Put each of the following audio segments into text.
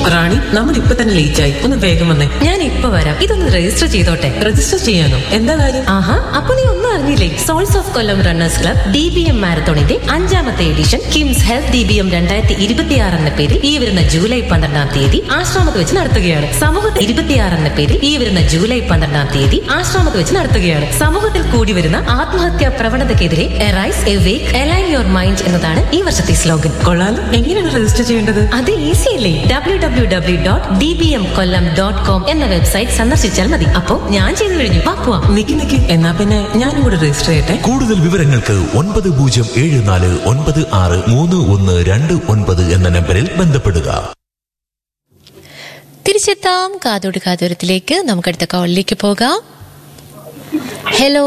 റാണി നമ്മൾ ഇപ്പൊ തന്നെ ലേറ്റ് ആയി ഒന്ന് വേഗം വന്നേ ഞാൻ ഇപ്പൊ വരാം ഇതൊന്ന് രജിസ്റ്റർ ചെയ്തോട്ടെ രജിസ്റ്റർ ചെയ്യാനോ എന്താ കാര്യം ആഹാ അപ്പൊ നീ ഒന്നും അറിഞ്ഞില്ലേ souls of Kollam runners club D B M മാരത്തോണിന്റെ അഞ്ചാമത്തെ edition KIMS health D B M രണ്ടായിരത്തി ഇരുപത്തിയാറ് എന്ന പേരിൽ ഈ വരുന്ന ജൂലൈ പന്ത്രണ്ടാം തീയതി ആശ്രമത്ത് വെച്ച് നടത്തുകയാണ് സമൂഹത്തിൽ ഇരുപത്തിയാറ് എന്ന പേരിൽ ഈ വരുന്ന ജൂലൈ പന്ത്രണ്ടാം തീയതി ആശ്രമത്ത് വെച്ച് നടത്തുകയാണ് സമൂഹത്തിൽ കൂടി വരുന്ന ആത്മഹത്യാ പ്രവണതയ്ക്കെതിരെ arise awake align your mind എന്നതാണ് ഈ വർഷത്തെ സ്ലോഗൻ കൊള്ളാലോ എങ്ങനെയാണ് രജിസ്റ്റർ ചെയ്യേണ്ടത് അത് ഈസി അല്ലേ W W W dot D B M Kollam dot com എന്ന വെബ്സൈറ്റ് സന്ദർശിച്ചാൽ മതി അപ്പോ ഞാൻ ചെയ്തു കഴിഞ്ഞു വാ പോവാം നിക്ക് നിക്ക് എന്നാ പിന്നെ ഞാനും കൂടെ രജിസ്റ്റർ ചെയ്യട്ടെ കൂടുതൽ വിവരങ്ങൾക്ക് ഒൻപത് പൂജ്യം ഏഴ് നാല് ഒൻപത് ആറ് മൂന്ന് ഒന്ന് രണ്ട് ഒൻപത് എന്ന നമ്പറിൽ ബന്ധപ്പെടുക തിരിച്ചെത്താം കാതോട് കാതോരത്തിലേക്ക് നമുക്കടുത്ത കോളിലേക്ക് പോകാം ഹലോ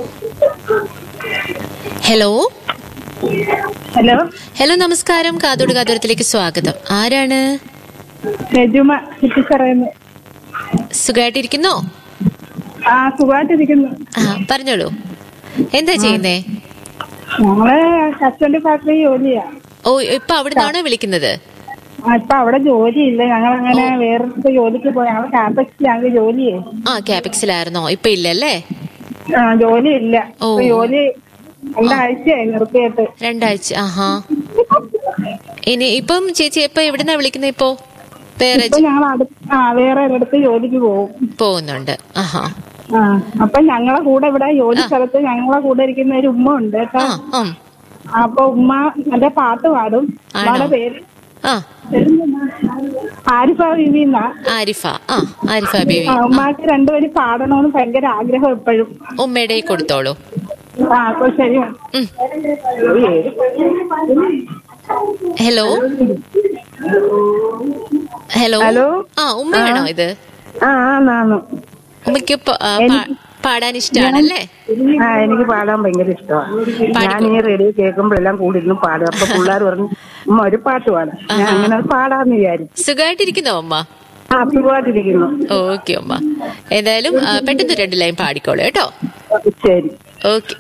ഹലോ ഹലോ ഹലോ നമസ്കാരം കാതോട് കാതോരത്തിലേക്ക് സ്വാഗതം ആരാണ് രജുമ ചിറ്റിച്ചറയുന്നു സുഖമായിട്ടിരിക്കുന്നോ ആ സുഖമായിട്ടിരിക്കുന്നു ആ പറഞ്ഞോളൂ എന്താ ചെയ്യുന്നേ ഞങ്ങള് കസ്റ്റഡി ഫാക്ടറി ജോലിയാ ഓ ഇപ്പൊ അവിടുന്നാണോ വിളിക്കുന്നത് ആ, ഇപ്പൊ അവിടെ ജോലിയില്ല ഞങ്ങൾ അങ്ങനെ വേറെ ജോലിക്ക് പോയി ഞങ്ങൾ കാമ്പസിലാണ് ജോലിയേ ആ ക്യാപിക്സിലായിരുന്നോ ഇപ്പൊ ഇല്ലല്ലേ ആ ജോലിയില്ല ഓ. ഇപ്പൊ ജോലി രണ്ടാഴ്ചയായി നിർത്തിയിട്ട് രണ്ടാഴ്ച ആഹാ ഇനി ഇപ്പം ചേച്ചി എപ്പോ എവിടുന്നാ വിളിക്കുന്നത് ഇപ്പോ വേറെ ഇപ്പൊ ഞങ്ങൾ അടുത്ത് ആ വേറെ ഒരിടത്ത് ജോലിക്ക് പോകും പോകുന്നുണ്ട് ആഹാ ആ അപ്പൊ ഞങ്ങളെ കൂടെ ഇവിടെ ജോലി സ്ഥലത്ത് ഞങ്ങളെ കൂടെ ഇരിക്കുന്ന ഒരു ഉമ്മ ഉണ്ട് കേട്ടോ ആ ഉം. അപ്പൊ ഉമ്മ നല്ല പാട്ട് പാടും ഉമ്മയുടെ പേര് ആ ആരിഫ ബിബി എന്നാ ആരിഫ ആ ആരിഫ ബേബി ആ, ഉമ്മാക്ക് രണ്ടുപേരും പാടണമെന്ന് ഭയങ്കര ആഗ്രഹം എപ്പോഴും ഉമ്മയുടെ കൊടുത്തോളൂ ആ അപ്പൊ ശരി ഉം. Hello hello hello. ആ ഉമ്മയാണോ ഇത് ആ ആന്നാന്ന് ഉമ്മയ്ക്ക് പ- ആ, പാ- പാടാൻ ഇഷ്ടമാണല്ലേ ആ എനിക്ക് പാടാൻ ഭയങ്കര ഇഷ്ടമാണ് ഞാൻ ഈ റേഡിയോ കേൾക്കുമ്പോഴെല്ലാം കൂടി ഇരുന്ന് പാടും അപ്പൊ പിള്ളേർ പറഞ്ഞു ഉമ്മ ഒരു പാട്ട് പാടാം ഞാൻ അങ്ങനെ പാടാന്ന് വിചാരിച്ചു സുഖമായിട്ടിരിക്കുന്നോ ഉമ്മ ആ സുഖമായിട്ടിരിക്കുന്നു ഓക്കെ ഉമ്മ ഏതായാലും ആ, പെട്ടെന്ന് രണ്ട് ലൈൻ പാടിക്കോളൂ കേട്ടോ ശരി ഓക്കെ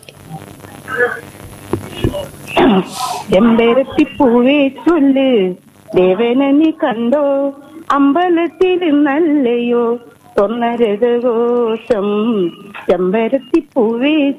എമ്പരത്തിപ്പൂവേ ചൊല്ല് ദേവനെ നീ കണ്ടോ അമ്പലത്തിൽ നല്ലയോ തൊന്നരഘോഷം ചെമ്പരത്തിപ്പൂവേ